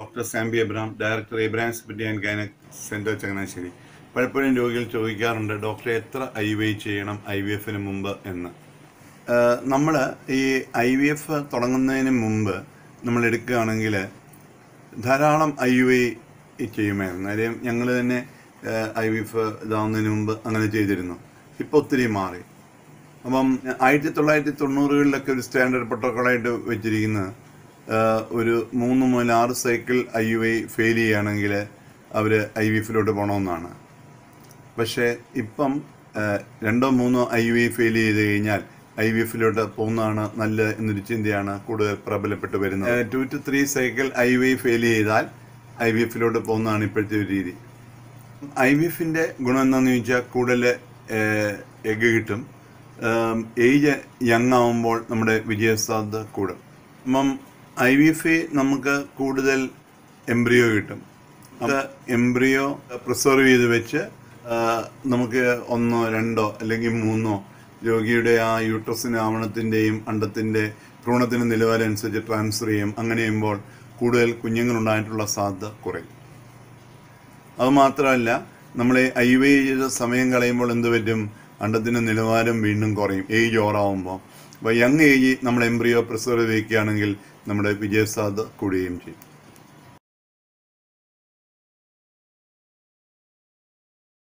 doctor Samby Abraham director Abraham's PT and gynaec centre Changanassery പലപ്പോഴും രോഗികൾ ചോദിക്കാറുണ്ട് ഡോക്ടറെ എത്ര ഐ വി ചെയ്യണം ഐ വി എഫിന് മുമ്പ് എന്ന് നമ്മൾ ഈ ഐ വി എഫ് തുടങ്ങുന്നതിന് മുമ്പ് നമ്മൾ എടുക്കുകയാണെങ്കിൽ ധാരാളം ഐ വി ചെയ്യുമായിരുന്നു കാര്യം ഞങ്ങൾ തന്നെ ഐ വി എഫ് ഇതാവുന്നതിന് മുമ്പ് അങ്ങനെ ചെയ്തിരുന്നു ഇപ്പോൾ ഒത്തിരി മാറി അപ്പം ആയിരത്തി തൊള്ളായിരത്തി തൊണ്ണൂറുകളിലൊക്കെ ഒരു സ്റ്റാൻഡേർഡ് പ്രോട്ടോക്കോളായിട്ട് വെച്ചിരിക്കുന്നത് ആഹ് ഒരു മൂന്ന് മുതൽ ആറ് cycle I U I fail ചെയ്യുകയാണെങ്കിൽ അവർ ഐ വി എഫിലോട്ട് പോകണമെന്നാണ് പക്ഷേ ഇപ്പം ആഹ് രണ്ടോ മൂന്നോ ഐ യു ഐ ഫെയിൽ ചെയ്ത് കഴിഞ്ഞാൽ ഐ വി എഫിലോട്ട് പോകുന്നതാണ് നല്ലത് എന്നൊരു ചിന്തയാണ് കൂടുതൽ പ്രബലപ്പെട്ട് വരുന്നത് two to three cycle I V I fail ചെയ്താൽ ഐ വി എഫിലോട്ട് പോകുന്നതാണ് ഇപ്പോഴത്തെ ഒരു രീതി ഐ വി എഫിൻ്റെ ഗുണം എന്താണെന്ന് ചോദിച്ചാൽ കൂടുതൽ എഗ് കിട്ടും ഏജ് യങ് ആവുമ്പോൾ നമ്മുടെ വിജയസാധ്യത കൂടും അപ്പം ഐ വി എഫ് നമുക്ക് കൂടുതൽ എംബ്രിയോ കിട്ടും അത് എംബ്രിയോ പ്രിസർവ് ചെയ്ത് വെച്ച് ആ, നമുക്ക് ഒന്നോ രണ്ടോ അല്ലെങ്കിൽ മൂന്നോ രോഗിയുടെ ആ യൂട്രസിന് ആവണത്തിൻ്റെയും അണ്ടത്തിൻ്റെ ഭ്രൂണത്തിൻ്റെ നിലവാരം അനുസരിച്ച് ട്രാൻസ്ഫർ ചെയ്യും അങ്ങനെ ചെയ്യുമ്പോൾ കൂടുതൽ കുഞ്ഞുങ്ങളുണ്ടായിട്ടുള്ള സാധ്യത കുറയും അത് മാത്രമല്ല നമ്മൾ ഐ വി ചെയ്ത സമയം കളയുമ്പോൾ എന്ത് പറ്റും അണ്ടത്തിൻ്റെ നിലവാരം വീണ്ടും കുറയും ഏജ് ഓറാവുമ്പോൾ അപ്പോൾ യങ് ഏജ് നമ്മൾ എംബ്രിയോ പ്രിസർവ് വയ്ക്കുകയാണെങ്കിൽ നമ്മുടെ വിജയസാധ്യത കൂടുകയും ചെയ്യും